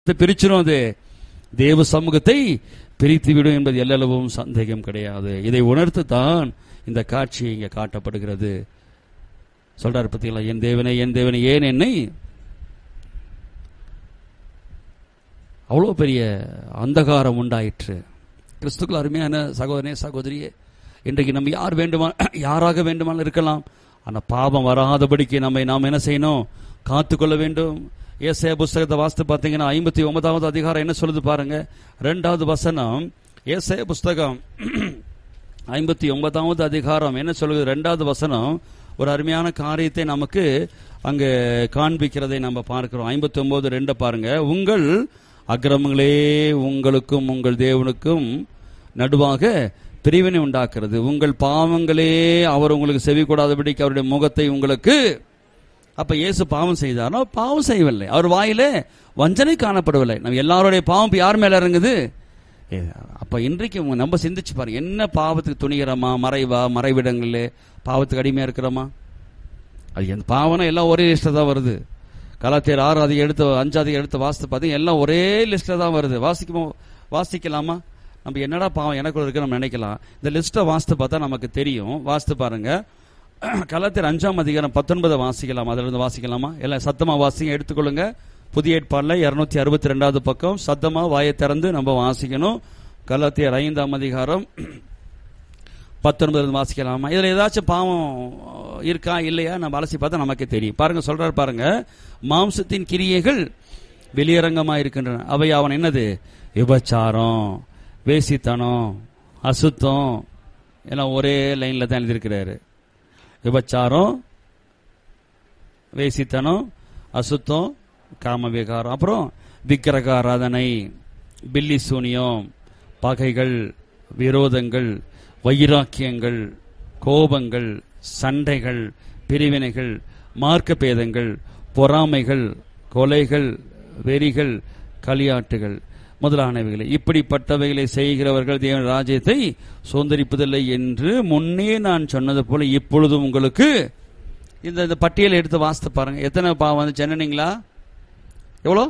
பிரிச்சிடும் அது தேவ சமூகத்தை பிரித்து விடும் என்பது எல்லளவும் சந்தேகம் கிடையாது இதை உணர்த்து தான் இந்த காட்சி இங்க காட்டப்படுகிறது சொல்றாரு பத்தீங்களா என் தேவனே என் தேவனே ஏன் என்னை அவ்வளோ பெரிய அந்தகாரம் உண்டாயிற்று கிறிஸ்துக்கள் அருமையான சகோதரனே சகோதரியே இன்றைக்கு நம்ம யார் வேண்டுமா யாராக வேண்டுமானாலும் இருக்கலாம் ஆனால் பாவம் வராதபடிக்கு நம்மை நாம் என்ன செய்யணும் காத்துக்கொள்ள வேண்டும் ஏசாயா புஸ்தகத்தை வாசித்து பார்த்தீங்கன்னா ஐம்பத்தி ஒன்பதாவது அதிகாரம் என்ன சொல்லுது பாருங்க ரெண்டாவது வசனம் ஏசாயா புஸ்தகம் ஐம்பத்தி ஒன்பதாவது அதிகாரம் என்ன சொல்லுது ரெண்டாவது வசனம் ஒரு அருமையான காரியத்தை நமக்கு அங்கு காண்பிக்கிறதை நம்ம பார்க்கிறோம் ஐம்பத்தி ஒன்பது ரெண்டை பாருங்க உங்கள் அக்கிரமங்களே உங்களுக்கும் உங்கள் தேவனுக்கும் நடுவாக பிரிவினை உண்டாக்குறது உங்கள் பாவங்களே அவர் உங்களுக்கு செவி கூடாதபடிக்கு அவருடைய முகத்தை உங்களுக்கு அப்ப இயேசு பாவம் செய்தாரோ பாவம் செய்யவில்லை அவர் வாயிலே வஞ்சனை காணப்படவில்லை நம்ம எல்லாருடைய பாவம் இப்ப யார் மேல இறங்குது ஏ, அப்ப இன்றைக்கு உங்க நம்ம சிந்திச்சு பாருங்க என்ன பாவத்துக்கு துணிகிறோமா மறைவா மறைவிடங்களே பாவத்துக்கு அடிமையா இருக்கிறோமா அது எந்த பாவனா எல்லாம் ஒரே லிஸ்ட்ல தான் வருது கலாத்தியர் ஆறு அதிகம் எடுத்து அஞ்சு அதிகம் எடுத்து வாசித்து பார்த்தீங்க எல்லாம் ஒரே லிஸ்ட்ல தான் வருது வாசிக்குமோ வாசிக்கலாமா நம்ம என்னடா பாவம் எனக்குள்ள இருக்கு நம்ம நினைக்கலாம் இந்த லிஸ்ட்டை வாசித்து பார்த்தா நமக்கு தெரியும் வாசித்து பாருங்க கலாத்தியர் அஞ்சாம் அதிகாரம் பத்தொன்பதை வாசிக்கலாம் அதுல இருந்து வாசிக்கலாமா எல்லாம் சத்தமா வாசிங்க எடுத்துக்கொள்ளுங்க புதிய ஏற்பாடுல இருநூத்தி அறுபத்தி ரெண்டாவது பக்கம் சத்தமா வாயை திறந்து நம்ம வாசிக்கணும் கலாத்தியர் ஐந்தாம் அதிகாரம் பத்தொன்பது வாசிக்கலாமா இதுல ஏதாச்சும் பாவம் இருக்கா இல்லையா நம்ம அலசி பார்த்தா நமக்கே தெரியும் பாருங்க சொல்றாரு பாருங்க மாம்சத்தின் கிரியைகள் வெளியரங்கமா இருக்கின்றன அவை அவன் என்னது விபச்சாரம் வேசித்தனம் அசுத்தம் எல்லாம் ஒரே லைன்ல தான் எழுதியிருக்கிறாரு விபச்சாரம் வேசித்தனம் அசுத்தம் காம விகாரம் அப்புறம் விக்கிரக ஆராதனை பில்லி சூனியம் பகைகள் விரோதங்கள் வைராக்கியங்கள் கோபங்கள் சண்டைகள் பிரிவினைகள் மார்க்க பேதங்கள் பொறாமைகள் கொலைகள் வெறிகள் களியாட்டுகள் முதலானவைகளை இப்படிப்பட்டவைகளை செய்கிறவர்கள் தேவன் ராஜ்யத்தை சுதந்திரிப்பதில்லை என்று முன்னே நான் சொன்னது போல இப்பொழுதும் உங்களுக்கு இந்த இந்த பட்டியலை எடுத்து வாசித்து பாருங்க எத்தனை பாவம் வந்து சென்னனீங்களா எவ்வளோ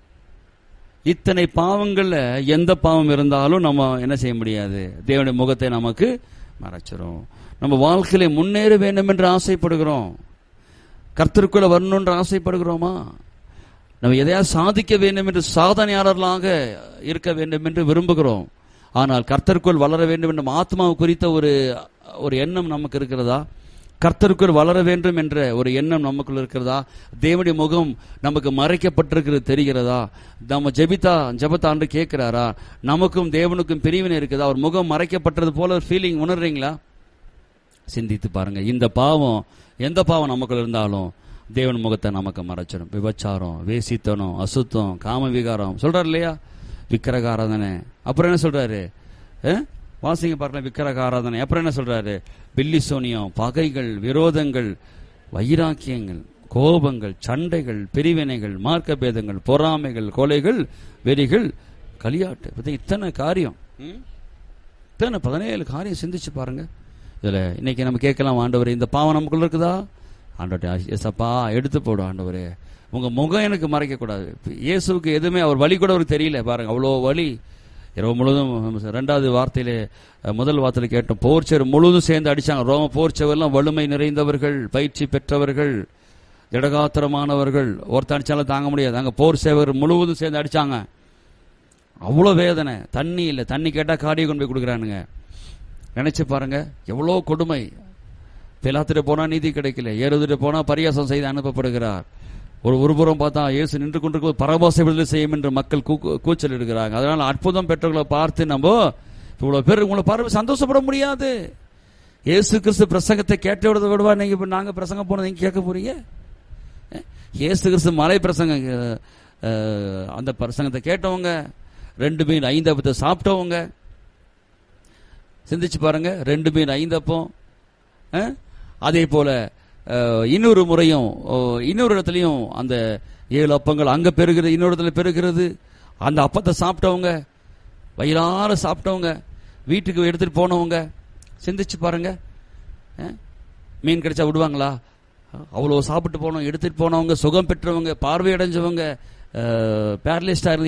இத்தனை பாவங்கள்ல எந்த பாவம் இருந்தாலும் நம்ம என்ன செய்ய முடியாது தேவனுடைய முகத்தை நமக்கு மறைச்சிரும் நம்ம வாழ்க்கையில முன்னேற வேண்டும் என்று ஆசைப்படுகிறோம் கர்த்தருக்குள்ள வரணும்னு ஆசைப்படுகிறோமா நம்ம எதையாவது சாதிக்க வேண்டும் என்று சாதனையாளர்களாக இருக்க வேண்டும் என்று விரும்புகிறோம் ஆனால் கர்த்தருக்குள் வளர வேண்டும் என்ற ஆத்மாவு குறித்த ஒரு ஒரு எண்ணம் நமக்கு இருக்கிறதா கர்த்தருக்குள் வளர வேண்டும் என்ற ஒரு எண்ணம் நமக்குள் இருக்கிறதா தேவனுடைய முகம் நமக்கு மறைக்கப்பட்டிருக்கிறது தெரிகிறதா நம்ம ஜெபித்தா ஜெபத்தாண்டு கேட்கிறாரா நமக்கும் தேவனுக்கும் பிரிவினை இருக்குதா அவர் முகம் மறைக்கப்பட்டது போல ஒரு ஃபீலிங் உணர்றீங்களா சிந்தித்து பாருங்க இந்த பாவம் எந்த பாவம் நமக்குள்ள இருந்தாலும் தேவன் முகத்தை நமக்கு மறைச்சிடும் விபச்சாரம் வேசித்தனம் அசுத்தம் காம விகாரம் சொல்றாரு இல்லையா விக்கிரக ஆராதனை அப்புறம் என்ன சொல்றாரு அஹ்? வாசிங்க பாருங்க விக்கிரக ஆராதனை அப்புறம் என்ன சொல்றாரு பில்லி சோனியம் பகைகள் விரோதங்கள் வைராக்கியங்கள் கோபங்கள் சண்டைகள் பிரிவினைகள் மார்க்க பேதங்கள் பொறாமைகள் கொலைகள் வெறிகள் களியாட்டு பார்த்தீங்க, இத்தனை காரியம் ம்? இத்தனை பதினேழு காரியம் சிந்திச்சு பாருங்க இதுல இன்னைக்கு நம்ம கேட்கலாம் ஆண்டவரே இந்த பாவம் நமக்குள்ள இருக்குதா ஆண்டவரே எசப்பா எடுத்து போடும் ஆண்டவரே உங்க முகம் எனக்கு மறைக்க கூடாது இயேசுவுக்கு எதுவுமே அவர் வழி கூட அவருக்கு தெரியல பாருங்க அவ்வளோ வழி இரவு முழுவதும் ரெண்டாவது வார்த்தையிலே அஹ், முதல் வார்த்தையில கேட்டோம் போர்ச்சவர் முழுவதும் சேர்ந்து அடிச்சாங்க ரோம போர்ச்சவர்லாம் வலிமை நிறைந்தவர்கள் பயிற்சி பெற்றவர்கள் திடகாத்திரமானவர்கள் ஒருத்தன் அடிச்சாலும் தாங்க முடியாது அங்க போர் சேவர் முழுவதும் சேர்ந்து அடிச்சாங்க அவ்வளோ வேதனை தண்ணி இல்லை தண்ணி கேட்டால் காடியை கொண்டு போய் கொடுக்குறானுங்க நினைச்சு பாருங்க எவ்வளோ கொடுமை பிலாத்திட்டு போனா நீதி கிடைக்கல ஏறுதிட்டு போனா பரியாசம் செய்து அனுப்பப்படுகிறார் ஒரு ஒருபுறம் பார்த்தா இயேசு நின்று கொண்டிருக்கும் பரபாசை விடுதலை செய்யும் என்று மக்கள் கூ- கூச்சல் எடுக்கிறாங்க அதனால அற்புதம் பெற்றவர்களை பார்த்து நம்ம இவ்வளவு பேர் உங்களை பார்த்து சந்தோஷப்பட முடியாது இயேசு கிறிஸ்து பிரசங்கத்தை கேட்ட விட விடுவா நீங்க இப்ப நாங்க பிரசங்கம் போனது நீங்க கேட்க போறீங்க அஹ், இயேசு கிறிஸ்து மலை பிரசங்கம் அஹ், அஹ், அந்த பிரசங்கத்தை கேட்டவங்க ரெண்டு மீன் ஐந்தப்பத்தை சாப்பிட்டவங்க சிந்திச்சு பாருங்க ரெண்டு மீன் ஐந்தப்பம் அஹ், அதே போல அஹ், இன்னொரு முறையும் ஓ, இன்னொரு இடத்துலயும் அந்த ஏழு அப்பங்கள் அங்க பெருகிறது இன்னொரு இடத்துல பெருகிறது அந்த அப்பத்தை சாப்பிட்டவங்க வயிறார சாப்பிட்டவங்க வீட்டுக்கு எடுத்துட்டு போனவங்க சிந்திச்சு பாருங்க அஹ், மீன் கிடைச்சா விடுவாங்களா அவ்வளோ சாப்பிட்டு போனோம் எடுத்துட்டு போனவங்க சுகம் பெற்றவங்க பார்வையடைஞ்சவங்க பேரலிஸ்டாக இருந்து